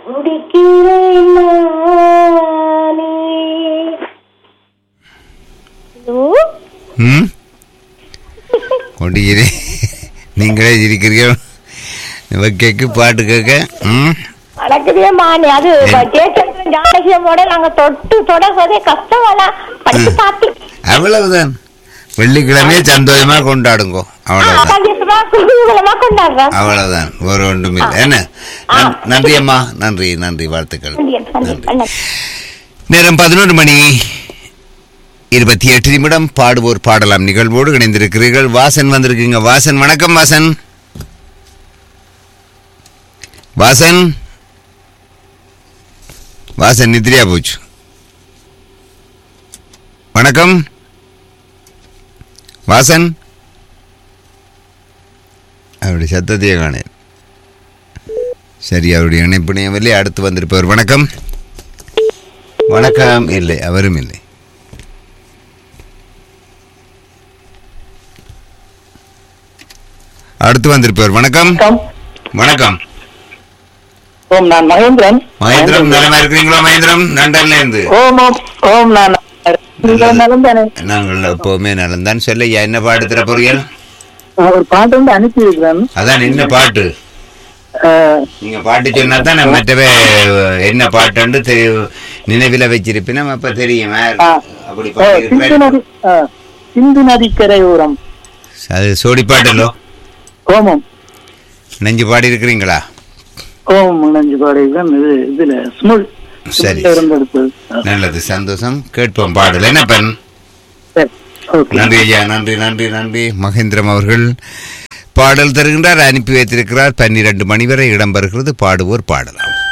துடிக்கிறேன் நானே ஹலோ ம் கொண்டிக்கிறே நீங்களே இருக்கிறீர்கள் கேட்க பாட்டு கேட்க ம் அடக்குதே மாணி அது ஜெயச்சந்திரன் ஜானகியமோட நாங்க தொட்டு தொடர்வதே கஷ்டமெல்லாம் படிச்சு பார்த்து அவ்வளவுதான் வெள்ளிக்கிழமையே சந்தோஷமா கொண்டாடுங்கோ அவ்வளவுதான் சந்தோஷமா குதூகலமா கொண்டாடுறோம் அவ்வளவுதான் வேறு ஒன்றும் இல்லை என்ன நன்- நன்றி அம்மா நன்றி நன்றி வாழ்த்துக்கள் நன்றி நேரம் பதினொன்று மணி இருபத்தி எட்டு நிமிடம் பாடுவோர் பாடலாம் நிகழ்வோடு இணைந்திருக்கிறீர்கள் வாசன் வந்திருக்கீங்க வாசன் வணக்கம் வாசன் வாசன் வாசன் நித்ரியா போச்சு வணக்கம் வாசன் அவருடைய சத்தத்தையே காணேன் சரி அவருடைய இணைப்பினையவில்லை அடுத்து வந்திருப்பவர் வணக்கம் வணக்கம் இல்லை அவரும் இல்லை அடுத்து வந்திருப்பவர் வணக்கம் வணக்கம் ஓம் நான் மகேந்திரன் மகேந்திரம் நலமா இருக்கிறீங்களா மகேந்திரம் லண்டன்ல இருந்து ஓம் ஓம் ஓம் நான் நீங்கள் நலம் தானே நாங்கள் எப்பவுமே நலந்தான் சொல்ல ஐயா, என்ன பாட்டு தர போறீர்கள் நான் ஒரு பாட்டு வந்து அனுப்பி இருக்கிறேன் அதான் என்ன பாட்டு நீங்க பாட்டு சொன்னா தான் நான் மற்றவே என்ன பாட்டுன்னு தெரி- நினைவில வச்சிருப்பேன் அப்ப தெரியும் யார் அப்படி பாட்டு சிந்து இருப்பாரு. நதி ஆ, சிந்து நதிக்கரை ஓரம் அது சோடி பாட்டல்லோ ஓமம் நெஞ்சு பாடி இருக்கிறீங்களா ஓம் நஞ்சு பாடுகிறேன் இது இதுல ஸ்முல் சரி. இருந்து எடுத்தது ஆ, நல்லது சந்தோஷம் கேட்போம் பாடல் என்ன பெண் சரி ஓகே நன்றி ஐயா நன்றி நன்றி நன்றி மகேந்திரம் அவர்கள் பாடல் தருகின்றார் அனுப்பி வைத்திருக்கிறார் பன்னிரண்டு மணி வரை இடம்பெறுகிறது பாடுவோர் பாடலாம்